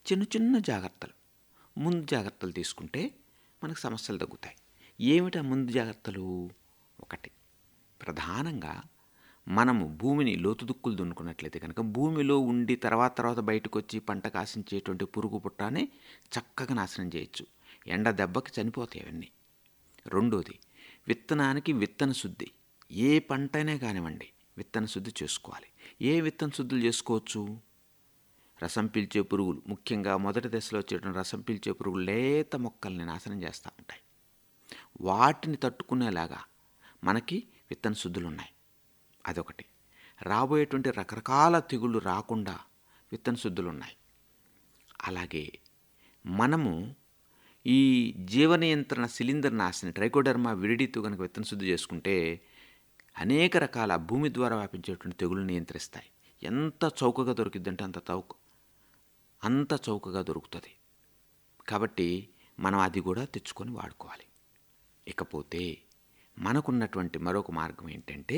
చిన్న చిన్న జాగ్రత్తలు ముందు జాగ్రత్తలు తీసుకుంటే మనకు సమస్యలు తగ్గుతాయి ఏమిటా ముందు జాగ్రత్తలు ఒకటి ప్రధానంగా మనము భూమిని లోతు దుక్కులు దున్నుకున్నట్లయితే కనుక భూమిలో ఉండి తర్వాత తర్వాత బయటకు వచ్చి పంట కాసించేటువంటి పురుగు పుట్టాన్ని చక్కగా నాశనం చేయొచ్చు ఎండ దెబ్బకి చనిపోతాయి అవన్నీ రెండోది విత్తనానికి విత్తన శుద్ధి ఏ పంటైనా కానివ్వండి విత్తన శుద్ధి చేసుకోవాలి ఏ విత్తన శుద్ధులు చేసుకోవచ్చు రసం పీల్చే పురుగులు ముఖ్యంగా మొదటి దశలో వచ్చేటువంటి రసం పీల్చే పురుగులు లేత మొక్కల్ని నాశనం చేస్తూ ఉంటాయి వాటిని తట్టుకునేలాగా మనకి విత్తన శుద్ధులు ఉన్నాయి అదొకటి రాబోయేటువంటి రకరకాల తెగుళ్ళు రాకుండా విత్తన శుద్ధులు ఉన్నాయి అలాగే మనము ఈ జీవ నియంత్రణ సిలిండర్ నాశని ట్రైకోడర్మా విరిడితో కనుక విత్తన శుద్ధి చేసుకుంటే అనేక రకాల భూమి ద్వారా వ్యాపించేటువంటి తెగులు నియంత్రిస్తాయి ఎంత చౌకగా దొరికిద్దంటే అంత చౌక అంత చౌకగా దొరుకుతుంది కాబట్టి మనం అది కూడా తెచ్చుకొని వాడుకోవాలి ఇకపోతే మనకున్నటువంటి మరొక మార్గం ఏంటంటే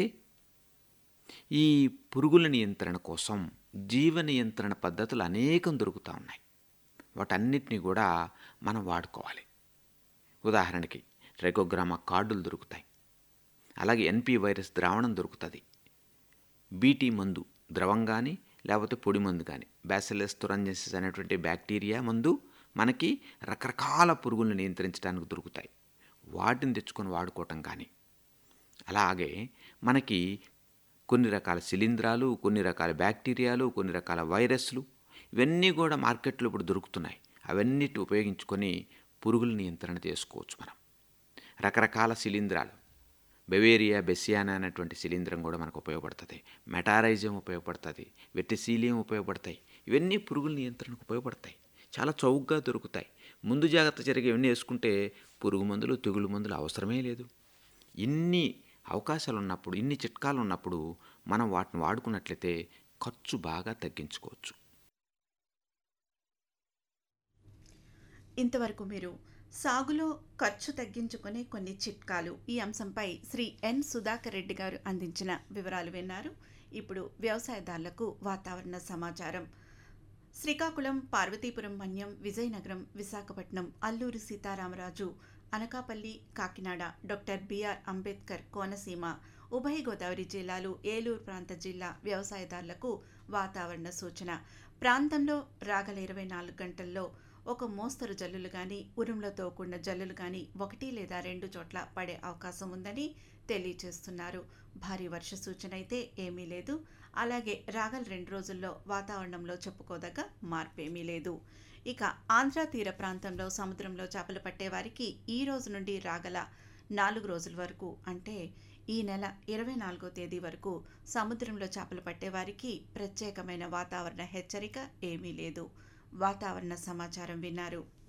ఈ పురుగుల నియంత్రణ కోసం జీవ నియంత్రణ పద్ధతులు అనేకం దొరుకుతూ ఉన్నాయి వాటన్నిటిని కూడా మనం వాడుకోవాలి ఉదాహరణకి రెగోగ్రామా కార్డులు దొరుకుతాయి అలాగే ఎన్పి వైరస్ ద్రావణం దొరుకుతుంది బీటీ మందు ద్రవం కానీ లేకపోతే పొడి మందు కానీ బ్యాసిలస్ తురంజెసిస్ అనేటువంటి బ్యాక్టీరియా మందు మనకి రకరకాల పురుగులను నియంత్రించడానికి దొరుకుతాయి వాటిని తెచ్చుకొని వాడుకోవటం కానీ అలాగే మనకి కొన్ని రకాల శిలీంధ్రాలు కొన్ని రకాల బ్యాక్టీరియాలు కొన్ని రకాల వైరస్లు ఇవన్నీ కూడా మార్కెట్లో ఇప్పుడు దొరుకుతున్నాయి అవన్నిటి ఉపయోగించుకొని పురుగుల నియంత్రణ చేసుకోవచ్చు మనం రకరకాల శిలీంధ్రాలు బెవేరియా బెసియానా అనేటువంటి శిలీంధ్రం కూడా మనకు ఉపయోగపడుతుంది మెటారైజం ఉపయోగపడుతుంది వెట్టిసీలియం ఉపయోగపడతాయి ఇవన్నీ పురుగుల నియంత్రణకు ఉపయోగపడతాయి చాలా చౌకగా దొరుకుతాయి ముందు జాగ్రత్త జరిగే ఇవన్నీ వేసుకుంటే పురుగు మందులు తెగులు మందులు అవసరమే లేదు ఇన్ని అవకాశాలు ఉన్నప్పుడు ఇన్ని చిట్కాలు ఉన్నప్పుడు మనం వాటిని వాడుకున్నట్లయితే ఖర్చు బాగా తగ్గించుకోవచ్చు ఇంతవరకు మీరు సాగులో ఖర్చు తగ్గించుకునే కొన్ని చిట్కాలు ఈ అంశంపై శ్రీ ఎన్ సుధాకర్ రెడ్డి గారు అందించిన వివరాలు విన్నారు ఇప్పుడు వ్యవసాయదారులకు వాతావరణ సమాచారం శ్రీకాకుళం పార్వతీపురం మన్యం విజయనగరం విశాఖపట్నం అల్లూరి సీతారామరాజు అనకాపల్లి కాకినాడ డాక్టర్ బిఆర్ అంబేద్కర్ కోనసీమ ఉభయ గోదావరి జిల్లాలు ఏలూరు ప్రాంత జిల్లా వ్యవసాయదారులకు వాతావరణ సూచన ప్రాంతంలో రాగల ఇరవై నాలుగు గంటల్లో ఒక మోస్తరు జల్లులు కానీ ఉరుములతో కూడిన జల్లులు కానీ ఒకటి లేదా రెండు చోట్ల పడే అవకాశం ఉందని తెలియజేస్తున్నారు భారీ వర్ష సూచన అయితే ఏమీ లేదు అలాగే రాగల రెండు రోజుల్లో వాతావరణంలో చెప్పుకోదగ్గ మార్పేమీ లేదు ఇక ఆంధ్ర తీర ప్రాంతంలో సముద్రంలో చేపలు పట్టే వారికి ఈ రోజు నుండి రాగల నాలుగు రోజుల వరకు అంటే ఈ నెల ఇరవై నాలుగో తేదీ వరకు సముద్రంలో చేపలు పట్టేవారికి ప్రత్యేకమైన వాతావరణ హెచ్చరిక ఏమీ లేదు వాతావరణ సమాచారం విన్నారు